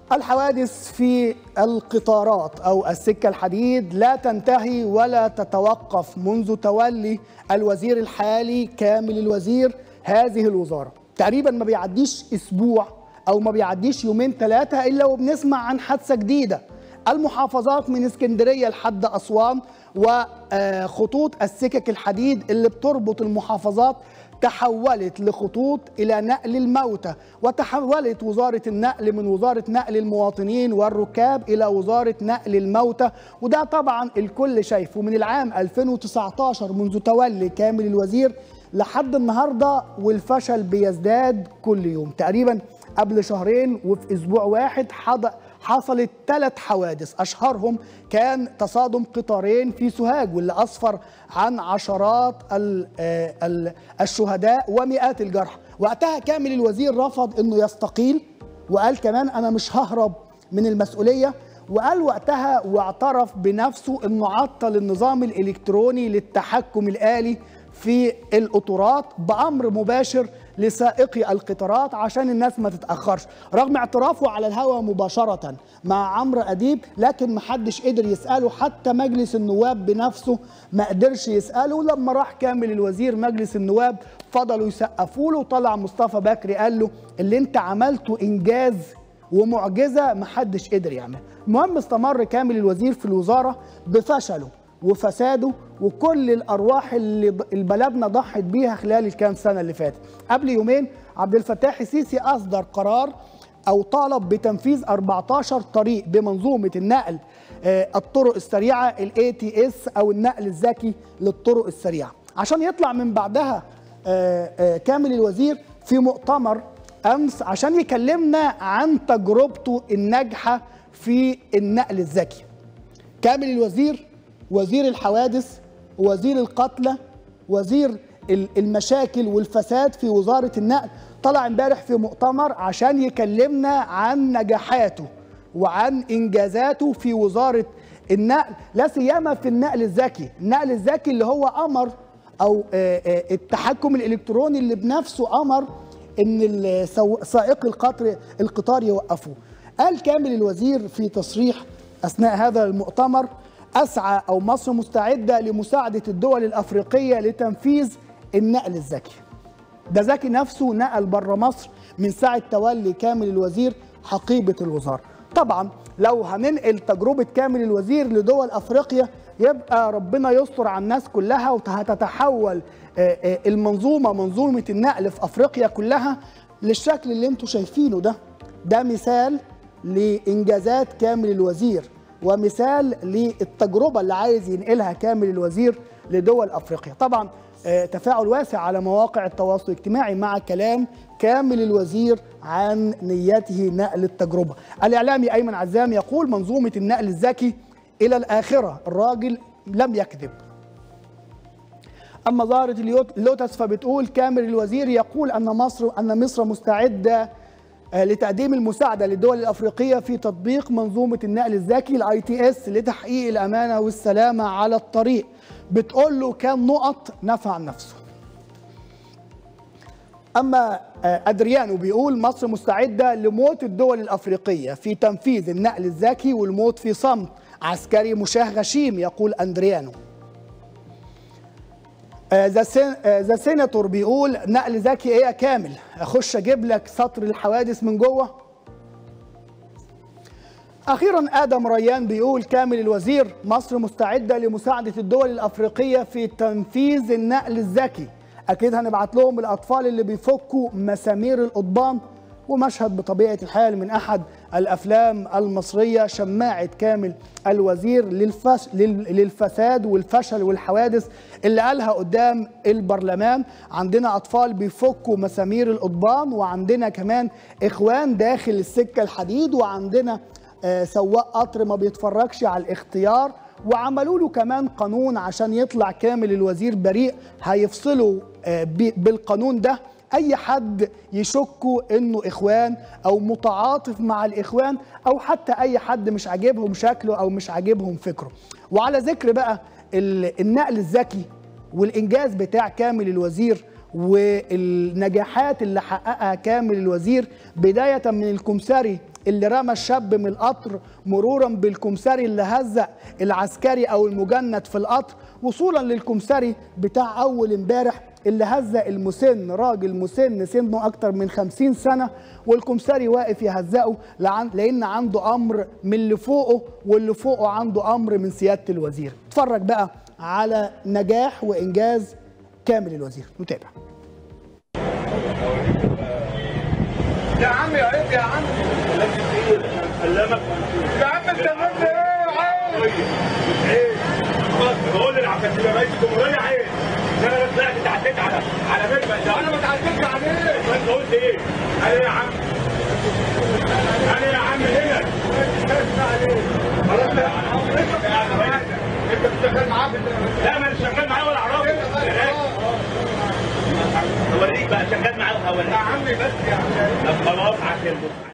الحوادث في القطارات او السكه الحديد لا تنتهي ولا تتوقف منذ تولي الوزير الحالي كامل الوزير هذه الوزاره تقريبا ما بيعديش اسبوع او ما بيعديش يومين ثلاثه الا وبنسمع عن حادثه جديده المحافظات من اسكندريه لحد اسوان وخطوط السكك الحديد اللي بتربط المحافظات تحولت لخطوط الى نقل الموتى وتحولت وزاره النقل من وزاره نقل المواطنين والركاب الى وزاره نقل الموتى وده طبعا الكل شايفه من العام 2019 منذ تولي كامل الوزير لحد النهارده والفشل بيزداد كل يوم تقريبا قبل شهرين وفي اسبوع واحد حض... حصلت ثلاث حوادث اشهرهم كان تصادم قطارين في سوهاج واللي اسفر عن عشرات ال... ال... الشهداء ومئات الجرحى وقتها كامل الوزير رفض انه يستقيل وقال كمان انا مش ههرب من المسؤوليه وقال وقتها واعترف بنفسه انه عطل النظام الالكتروني للتحكم الالي في القطارات بامر مباشر لسائقي القطارات عشان الناس ما تتاخرش رغم اعترافه على الهواء مباشره مع عمرو اديب لكن ما حدش قدر يساله حتى مجلس النواب بنفسه ما قدرش يساله لما راح كامل الوزير مجلس النواب فضلوا يسقفوا له وطلع مصطفى بكري قال له اللي انت عملته انجاز ومعجزه ما حدش قدر يعملها المهم استمر كامل الوزير في الوزاره بفشله وفساده وكل الارواح اللي بلدنا ضحت بيها خلال الكام سنه اللي فاتت قبل يومين عبد الفتاح السيسي اصدر قرار او طالب بتنفيذ 14 طريق بمنظومه النقل الطرق السريعه الاي تي اس او النقل الذكي للطرق السريعه عشان يطلع من بعدها كامل الوزير في مؤتمر امس عشان يكلمنا عن تجربته الناجحه في النقل الذكي كامل الوزير وزير الحوادث وزير القتلى وزير المشاكل والفساد في وزارة النقل طلع امبارح في مؤتمر عشان يكلمنا عن نجاحاته وعن انجازاته في وزارة النقل لا سيما في النقل الذكي النقل الذكي اللي هو امر او التحكم الالكتروني اللي بنفسه امر ان سائق القطر القطار يوقفوه قال كامل الوزير في تصريح اثناء هذا المؤتمر اسعى او مصر مستعده لمساعده الدول الافريقيه لتنفيذ النقل الذكي. ده ذكي نفسه نقل بره مصر من ساعه تولي كامل الوزير حقيبه الوزاره. طبعا لو هننقل تجربه كامل الوزير لدول افريقيا يبقى ربنا يستر على الناس كلها وهتتحول المنظومه منظومه النقل في افريقيا كلها للشكل اللي انتم شايفينه ده. ده مثال لانجازات كامل الوزير ومثال للتجربة اللي عايز ينقلها كامل الوزير لدول أفريقيا طبعا تفاعل واسع على مواقع التواصل الاجتماعي مع كلام كامل الوزير عن نيته نقل التجربة الإعلامي أيمن عزام يقول منظومة النقل الذكي إلى الآخرة الراجل لم يكذب أما ظاهرة اللوتس فبتقول كامل الوزير يقول أن مصر أن مصر مستعدة لتقديم المساعده للدول الافريقيه في تطبيق منظومه النقل الذكي الاي تي اس لتحقيق الامانه والسلامه على الطريق بتقول له كام نقط نفع نفسه اما ادريانو بيقول مصر مستعده لموت الدول الافريقيه في تنفيذ النقل الذكي والموت في صمت عسكري مشاه غشيم يقول اندريانو ذا سيناتور بيقول نقل ذكي ايه يا كامل اخش اجيب لك سطر الحوادث من جوه اخيرا ادم ريان بيقول كامل الوزير مصر مستعده لمساعده الدول الافريقيه في تنفيذ النقل الذكي اكيد هنبعت لهم الاطفال اللي بيفكوا مسامير القضبان ومشهد بطبيعه الحال من احد الافلام المصريه شماعه كامل الوزير للفش للفساد والفشل والحوادث اللي قالها قدام البرلمان عندنا اطفال بيفكوا مسامير القضبان وعندنا كمان اخوان داخل السكه الحديد وعندنا آه سواق قطر ما بيتفرجش على الاختيار وعملوا له كمان قانون عشان يطلع كامل الوزير بريء هيفصلوا آه بالقانون ده اي حد يشكوا انه اخوان او متعاطف مع الاخوان او حتى اي حد مش عاجبهم شكله او مش عاجبهم فكره وعلى ذكر بقى النقل الذكي والانجاز بتاع كامل الوزير والنجاحات اللي حققها كامل الوزير بدايه من الكمساري اللي رمى الشاب من القطر مرورا بالكمساري اللي هزق العسكري او المجند في القطر وصولا للكمساري بتاع اول امبارح اللي هزق المسن راجل مسن سنه اكتر من 50 سنه والكمساري واقف يهزقه لعن- لان عنده امر من اللي فوقه واللي فوقه عنده امر من سياده الوزير اتفرج بقى على نجاح وانجاز كامل الوزير نتابع يا عم يا عيب يا عم كلمك يا عم انت عملت ايه يا عم ايه بقول للعبد تبقى رئيس الجمهوريه عيب انا لا طلعت اتعديت على على مجمع ده انا ما اتعلمتش عليه انت قلت ايه؟ انا يا عم انا يا عم هنا خلاص يا عم انت بتشتغل معاه في لا ما انا شغال معاه ولا اعرفه اوريك بقى شغال معاه يا اوريك عمي بس يا عم طب خلاص عشان